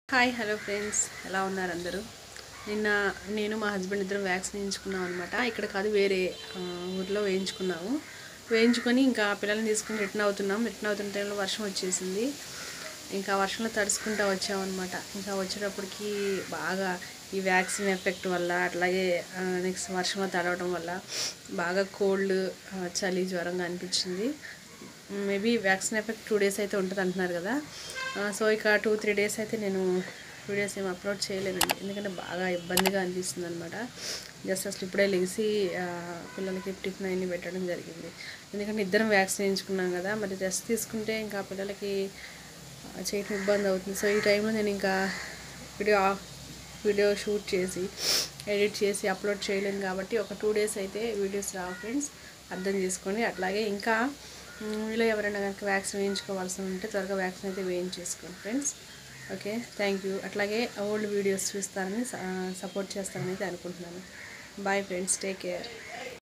hi hello friends ఎలా ఉన్నారు అందరూ నిన్న నేను మా హస్బెండ్ ఇద్దరం వ్యాక్సిన్ వేయించుకున్నాం అనమాట ఇక్కడ కాదు వేరే ఆ, ఊర్లో వేయించుకున్నాము వేయించుకొని ఇంకా పిల్లల్ని తీసుకుని రిటర్న్ అవుతున్నాం రిటర్న్ అవుతున్న టైంలో వర్షం వచ్చేసింది ఇంకా వర్షంలో తడుచుకుంటూ వచ్చామన్నమాట ఇంకా వచ్చేటప్పటికి బాగా ఈ వ్యాక్సిన్ ఎఫెక్ట్ వల్ల అట్లాగే నెక్స్ట్ వర్షంలో తడవడం వల్ల బాగా కోల్డ్ చలి జ్వరంగా అనిపించింది maybe vaccine effect two days అయితే ఉంటుంది అంటున్నారు కదా ఆ, సో ఇక టూ త్రీ డేస్ అయితే నేను వీడియోస్ ఏం అప్లోడ్ చేయలేదండి ఎందుకంటే బాగా ఇబ్బందిగా అనిపిస్తుంది అనమాట జస్ట్ అసలు ఇప్పుడే లేచి ఆ, పిల్లలకి టిఫిన్ అన్ని పెట్టడం జరిగింది ఎందుకంటే ఇద్దరం వ్యాక్సిన్ వేయించుకున్నాం కదా మరి రెస్ట్ తీసుకుంటే ఇంకా పిల్లలకి ఆ, చేయటం ఇబ్బంది అవుతుంది సో ఈ టైంలో నేను ఇంకా వీడియో ఆఫ్ వీడియో షూట్ చేసి ఎడిట్ చేసి అప్లోడ్ చేయలేను కాబట్టి ఒక టూ డేస్ అయితే వీడియోస్ రావు ఫ్రెండ్స్ అర్థం చేసుకోండి అట్లాగే ఇంకా మ్, మీలో ఎవరైనా కనుక వ్యాక్సిన్ వేయించుకోవాల్సి ఉంటే త్వరగా వ్యాక్సిన్ అయితే వేయించేసుకోండి ఫ్రెండ్స్ ఓకే థ్యాంక్ యూ అట్లాగే ఓల్డ్ వీడియోస్ చూస్తారని సపోర్ట్ చేస్తారని అయితే అనుకుంటున్నాను బాయ్ ఫ్రెండ్స్ టేక్ కేర్